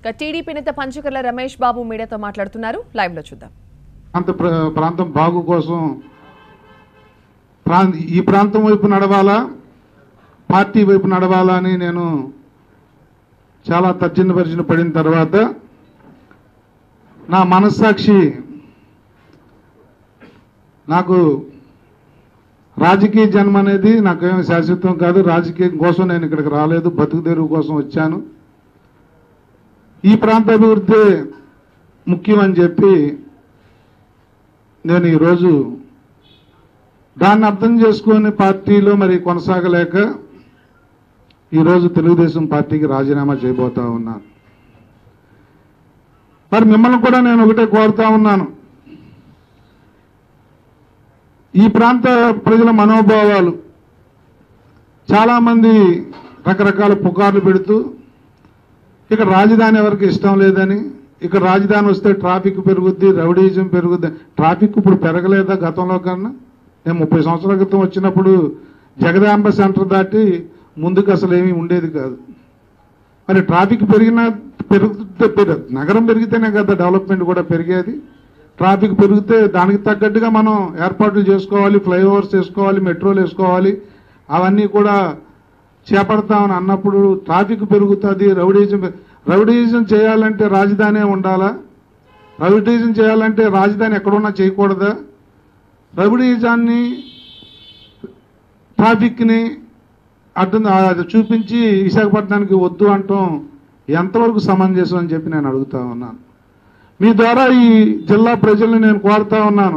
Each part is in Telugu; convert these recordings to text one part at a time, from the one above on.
ఇక టీడీపీ నేత పంచకర్ల రమేష్ బాబు మీడియాతో మాట్లాడుతున్నారు లైవ్ లో చూద్దాం ప్రాంత ప్ర- ప్రాంతం బాగు కోసం ప్రాంత ఈ ప్రాంతం వైపు నడవాలా పార్టీ వైపు నడవాలా అని నేను చాలా తర్జన పరిచిన పడిన తర్వాత నా మనస్సాక్షి నాకు రాజకీయ జన్మ అనేది నాకేం శాశ్వతం కాదు రాజకీయం కోసం నేను ఇక్కడికి రాలేదు బతుకు తెరువు కోసం వచ్చాను ఈ ప్రాంత అభివృద్ధి ముఖ్యమని చెప్పి నేను ఈరోజు దాన్ని అర్థం చేసుకొని పార్టీలో మరి కొనసాగలేక ఈరోజు తెలుగుదేశం పార్టీకి రాజీనామా చేయబోతా ఉన్నాను మరి మిమ్మల్ని కూడా నేను ఒకటే కోరుతా ఉన్నాను ఈ ప్రాంత ప్రజల మనోభావాలు చాలామంది రకరకాల పుకార్లు పెడుతూ ఇక్కడ రాజధాని ఎవరికి ఇష్టం లేదని ఇక్కడ రాజధాని వస్తే ట్రాఫిక్ పెరుగుద్ది రౌడీజం పెరుగుద్ది ట్రాఫిక్ ఇప్పుడు పెరగలేదా గతంలో కన్నా నేను ముప్పై సంవత్సరాల క్రితం వచ్చినప్పుడు జగదాంబ సెంటర్ దాటి ముందుకు అసలు ఏమీ ఉండేది కాదు మరి ట్రాఫిక్ పెరిగినా పెరుగుతే పెరగ నగరం పెరిగితేనే కదా డెవలప్మెంట్ కూడా పెరిగేది ట్రాఫిక్ పెరిగితే దానికి తగ్గట్టుగా మనం ఏర్పాట్లు చేసుకోవాలి ఫ్లైఓవర్స్ వేసుకోవాలి మెట్రోలు వేసుకోవాలి అవన్నీ కూడా చేపడతామని అన్నప్పుడు ట్రాఫిక్ పెరుగుతుంది రౌడీజం పె- రౌడీజం చేయాలంటే రాజధానే ఉండాలా రౌడీజం చేయాలంటే రాజధాని ఎక్కడున్నా చేయకూడదా రౌడీజాన్ని ట్రాఫిక్ని అడ్డు అది చూపించి విశాఖపట్నానికి వద్దు అంటాం ఎంతవరకు సమంజసం అని చెప్పి నేను అడుగుతా ఉన్నాను మీ ద్వారా ఈ జిల్లా ప్రజల్ని నేను కోరుతా ఉన్నాను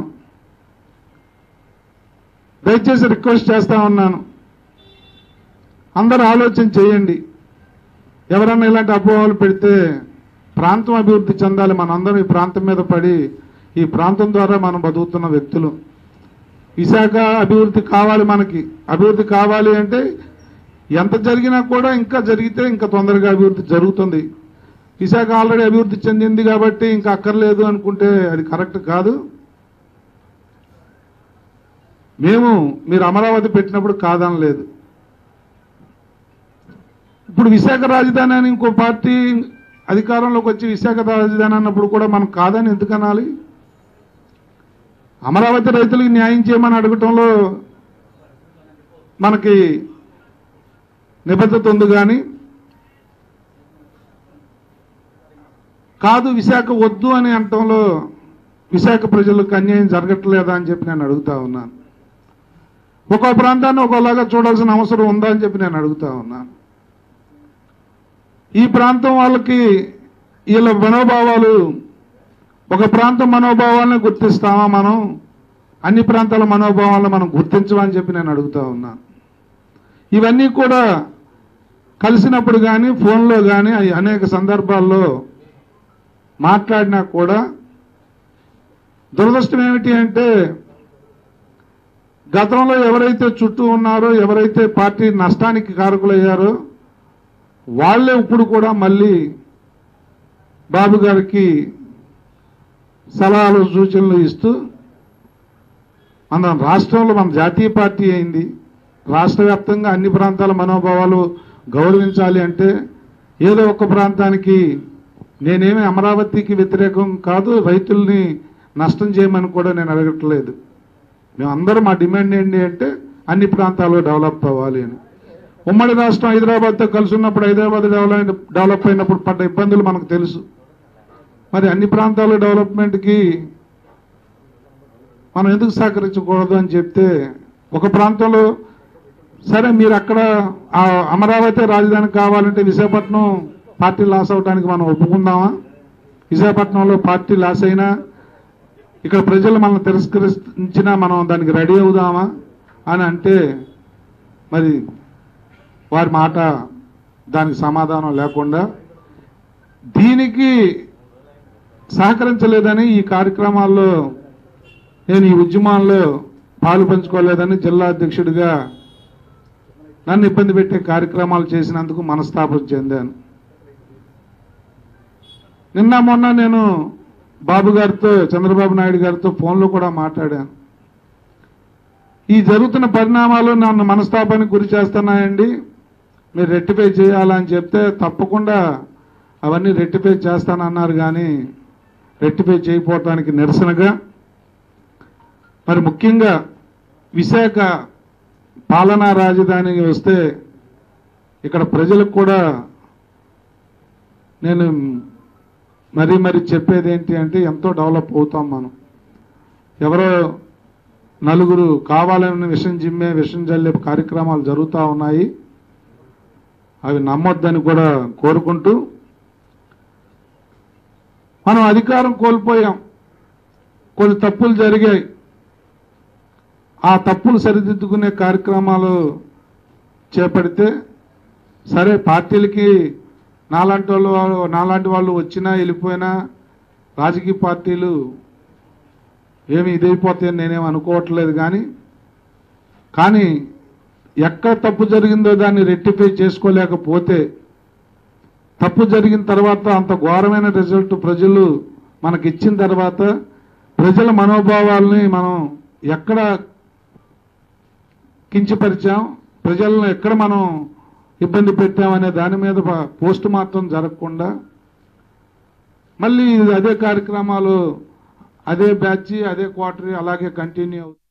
దయచేసి రిక్వెస్ట్ చేస్తా ఉన్నాను అందరూ ఆలోచన చేయండి ఎవరన్నా ఇలాంటి అపోహలు పెడితే ప్రాంతం అభివృద్ధి చెందాలి మనందరం ఈ ప్రాంతం మీద పడి ఈ ప్రాంతం ద్వారా మనం బతుకుతున్న వ్యక్తులు విశాఖ అభివృద్ధి కావాలి మనకి అభివృద్ధి కావాలి అంటే ఎంత జరిగినా కూడా ఇంకా జరిగితే ఇంకా తొందరగా అభివృద్ధి జరుగుతుంది విశాఖ ఆల్రెడీ అభివృద్ధి చెందింది కాబట్టి ఇంకా అక్కర్లేదు అనుకుంటే అది కరెక్ట్ కాదు మేము మీరు అమరావతి పెట్టినప్పుడు కాదనలేదు ఇప్పుడు విశాఖ రాజధాని అని ఇంకో పార్టీ అధికారంలోకి వచ్చి విశాఖ రాజధాని అన్నప్పుడు కూడా మనం కాదని ఎందుకు అనాలి అమరావతి రైతులకు న్యాయం చేయమని అడగటంలో మనకి నిబద్ధత ఉంది కానీ కాదు విశాఖ వద్దు అని అనటంలో విశాఖ ప్రజలకు అన్యాయం జరగట్లేదా అని చెప్పి నేను అడుగుతా ఉన్నాను ఒక్కో ప్రాంతాన్ని ఒకలాగా చూడాల్సిన అవసరం ఉందా అని చెప్పి నేను అడుగుతా ఉన్నాను ఈ ప్రాంతం వాళ్ళకి వీళ్ళ మనోభావాలు ఒక ప్రాంతం మనోభావాలను గుర్తిస్తామా మనం అన్ని ప్రాంతాల మనోభావాలను మనం గుర్తించమని చెప్పి నేను అడుగుతా ఉన్నాను ఇవన్నీ కూడా కలిసినప్పుడు కానీ ఫోన్లో కానీ అనేక సందర్భాల్లో మాట్లాడినా కూడా దురదృష్టం ఏమిటి అంటే గతంలో ఎవరైతే చుట్టూ ఉన్నారో ఎవరైతే పార్టీ నష్టానికి కారకులయ్యారో వాళ్ళే ఇప్పుడు కూడా మళ్ళీ బాబు గారికి సలహాలు సూచనలు ఇస్తూ మన రాష్ట్రంలో మన జాతీయ పార్టీ అయింది రాష్ట్ర వ్యాప్తంగా అన్ని ప్రాంతాల మనోభావాలు గౌరవించాలి అంటే ఏదో ఒక ప్రాంతానికి నేనేమి అమరావతికి వ్యతిరేకం కాదు రైతుల్ని నష్టం చేయమని కూడా నేను అడగట్లేదు మేమందరం మా డిమాండ్ ఏంటి అంటే అన్ని ప్రాంతాలు డెవలప్ అవ్వాలి అని ఉమ్మడి రాష్ట్రం హైదరాబాద్తో కలిసి ఉన్నప్పుడు హైదరాబాద్ డెవలప్ డెవలప్ అయినప్పుడు పడ్డ ఇబ్బందులు మనకు తెలుసు మరి అన్ని ప్రాంతాల డెవలప్మెంట్కి మనం ఎందుకు సహకరించకూడదు అని చెప్తే ఒక ప్రాంతంలో సరే మీరు అక్కడ ఆ అమరావతి రాజధాని కావాలంటే విశాఖపట్నం పార్టీ లాస్ అవడానికి మనం ఒప్పుకుందామా విశాఖపట్నంలో పార్టీ లాస్ అయినా ఇక్కడ ప్రజలు మనల్ని తిరస్కరించినా మనం దానికి రెడీ అవుదామా అని అంటే మరి వారి మాట దానికి సమాధానం లేకుండా దీనికి సహకరించలేదని ఈ కార్యక్రమాల్లో నేను ఈ ఉద్యమాల్లో పాలు పంచుకోలేదని జిల్లా అధ్యక్షుడిగా నన్ను ఇబ్బంది పెట్టే కార్యక్రమాలు చేసినందుకు మనస్తాపం చెందాను నిన్న మొన్న నేను బాబు గారితో చంద్రబాబు నాయుడు గారితో ఫోన్లో కూడా మాట్లాడాను ఈ జరుగుతున్న పరిణామాలు నన్ను మనస్తాపానికి గురి చేస్తున్నాయండి మీరు రెట్టిఫై చేయాలని చెప్తే తప్పకుండా అవన్నీ రెక్టిఫై చేస్తానన్నారు కానీ రెక్టిఫై చేయకపోవటానికి నిరసనగా మరి ముఖ్యంగా విశాఖ పాలనా రాజధాని వస్తే ఇక్కడ ప్రజలకు కూడా నేను మరీ మరీ చెప్పేది ఏంటి అంటే ఎంతో డెవలప్ అవుతాం మనం ఎవరో నలుగురు కావాలని విషం జిమ్మే విషం జల్లే కార్యక్రమాలు జరుగుతూ ఉన్నాయి అవి నమ్మొద్దని కూడా కోరుకుంటూ మనం అధికారం కోల్పోయాం కొన్ని తప్పులు జరిగాయి ఆ తప్పులు సరిదిద్దుకునే కార్యక్రమాలు చేపడితే సరే పార్టీలకి నాలాంటి వాళ్ళు నాలాంటి వాళ్ళు వచ్చినా వెళ్ళిపోయినా రాజకీయ పార్టీలు ఏమి ఇదైపోతాయని నేనేం అనుకోవట్లేదు కానీ కానీ ఎక్కడ తప్పు జరిగిందో దాన్ని రెక్టిఫై చేసుకోలేకపోతే తప్పు జరిగిన తర్వాత అంత ఘోరమైన రిజల్ట్ ప్రజలు మనకి ఇచ్చిన తర్వాత ప్రజల మనోభావాల్ని మనం ఎక్కడ కించపరిచాం ప్రజలను ఎక్కడ మనం ఇబ్బంది పెట్టామనే దాని మీద పోస్ట్ మార్టం జరగకుండా మళ్ళీ అదే కార్యక్రమాలు అదే బ్యాచ్ అదే క్వార్టరీ అలాగే కంటిన్యూ అవుతాయి